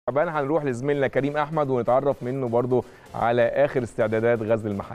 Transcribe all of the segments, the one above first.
تعبان هنروح لزميلنا كريم احمد ونتعرف منه برضو على اخر استعدادات غزل المحل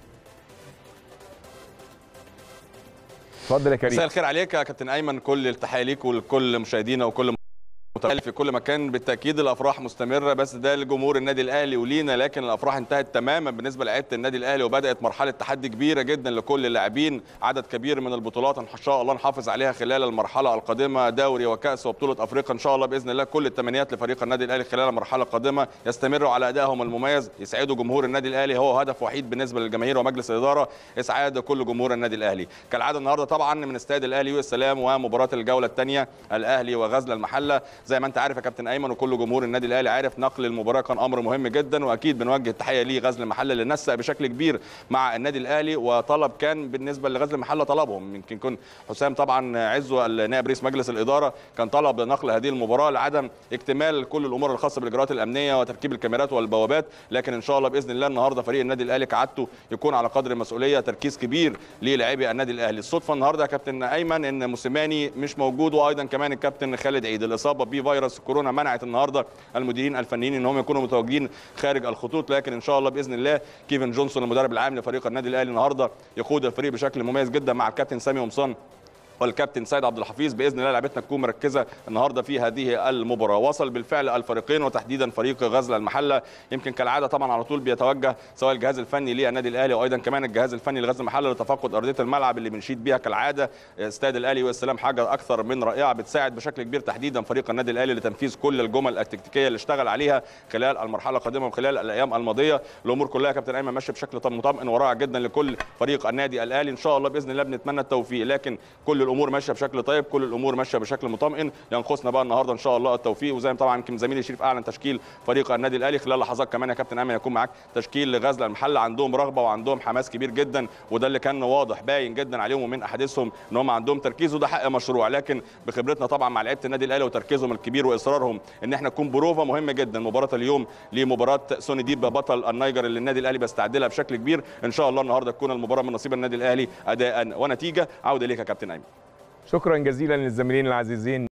اتفضل يا مساء كريم الخير عليك يا كابتن ايمن كل التحيه ليك ولكل مشاهدينا وكل متابعين في كل مكان بالتاكيد الافراح مستمره بس ده لجمهور النادي الاهلي ولينا لكن الافراح انتهت تماما بالنسبه لعيبه النادي الاهلي وبدات مرحله تحدي كبيره جدا لكل اللاعبين عدد كبير من البطولات ان شاء الله نحافظ عليها خلال المرحله القادمه دوري وكاس وبطوله افريقيا ان شاء الله باذن الله كل التمنيات لفريق النادي الاهلي خلال المرحله القادمه يستمروا على ادائهم المميز يسعدوا جمهور النادي الاهلي هو هدف وحيد بالنسبه للجماهير ومجلس الاداره اسعاد كل جمهور النادي الاهلي كالعاده النهارده طبعا من استاد الاهلي والسلام ومباراه الجوله الثانيه الاهلي وغزل المحله زي ما انت عارف يا كابتن ايمن وكل جمهور النادي الاهلي عارف نقل المباراه كان امر مهم جدا واكيد بنوجه التحيه ليه غزل المحله اللي نسق بشكل كبير مع النادي الاهلي وطلب كان بالنسبه لغزل المحله طلبهم يمكن يكون حسام طبعا عزو النائب رئيس مجلس الاداره كان طلب نقل هذه المباراه لعدم اكتمال كل الامور الخاصه بالاجراءات الامنيه وتركيب الكاميرات والبوابات لكن ان شاء الله باذن الله النهارده فريق النادي الاهلي كعادته يكون على قدر المسؤوليه تركيز كبير للاعبي النادي الاهلي الصدفه النهارده يا كابتن ايمن ان موسيماني مش موجود وايضا كمان الكابتن خالد عيد الاصابه بفيروس كورونا منعت النهارده المديرين الفنيين ان هم يكونوا متواجدين خارج الخطوط لكن ان شاء الله باذن الله كيفن جونسون المدرب العام لفريق النادي الاهلي النهارده يقود الفريق بشكل مميز جدا مع الكابتن سامي قمصان والكابتن سيد عبد الحفيظ باذن الله لعبتنا تكون مركزه النهارده في هذه المباراه وصل بالفعل الفريقين وتحديدا فريق غزل المحله يمكن كالعاده طبعا على طول بيتوجه سواء الجهاز الفني للنادي الاهلي وايضا كمان الجهاز الفني لغزل المحله لتفقد ارضيه الملعب اللي بنشيد بيها كالعاده استاد الاهلي والسلام حاجه اكثر من رائعه بتساعد بشكل كبير تحديدا فريق النادي الاهلي لتنفيذ كل الجمل التكتيكيه اللي اشتغل عليها خلال المرحله القادمه وخلال الايام الماضيه الامور كلها يا كابتن ايمن ماشيه بشكل مطمئن ورائع جدا لكل فريق النادي الاهلي ان شاء الله باذن الله بنتمنى التوفيق لكن كل الامور ماشيه بشكل طيب كل الامور ماشيه بشكل مطمئن ينقصنا بقى النهارده ان شاء الله التوفيق وزي ما طبعا يمكن زميلي شريف اعلن تشكيل فريق النادي الاهلي خلال لحظات كمان يا كابتن ايمن يكون معاك تشكيل لغزل المحله عندهم رغبه وعندهم حماس كبير جدا وده اللي كان واضح باين جدا عليهم ومن احاديثهم ان هم عندهم تركيز وده حق مشروع لكن بخبرتنا طبعا مع لعيبه النادي الاهلي وتركيزهم الكبير واصرارهم ان احنا نكون بروفا مهمه جدا مباراه اليوم لمباراه سوني ديب بطل النيجر اللي النادي الاهلي بيستعد لها بشكل كبير ان شاء الله النهارده تكون المباراه من نصيب النادي الاهلي اداء ونتيجه عوده ليك يا كابتن ايمن شكرا جزيلا للزميلين العزيزين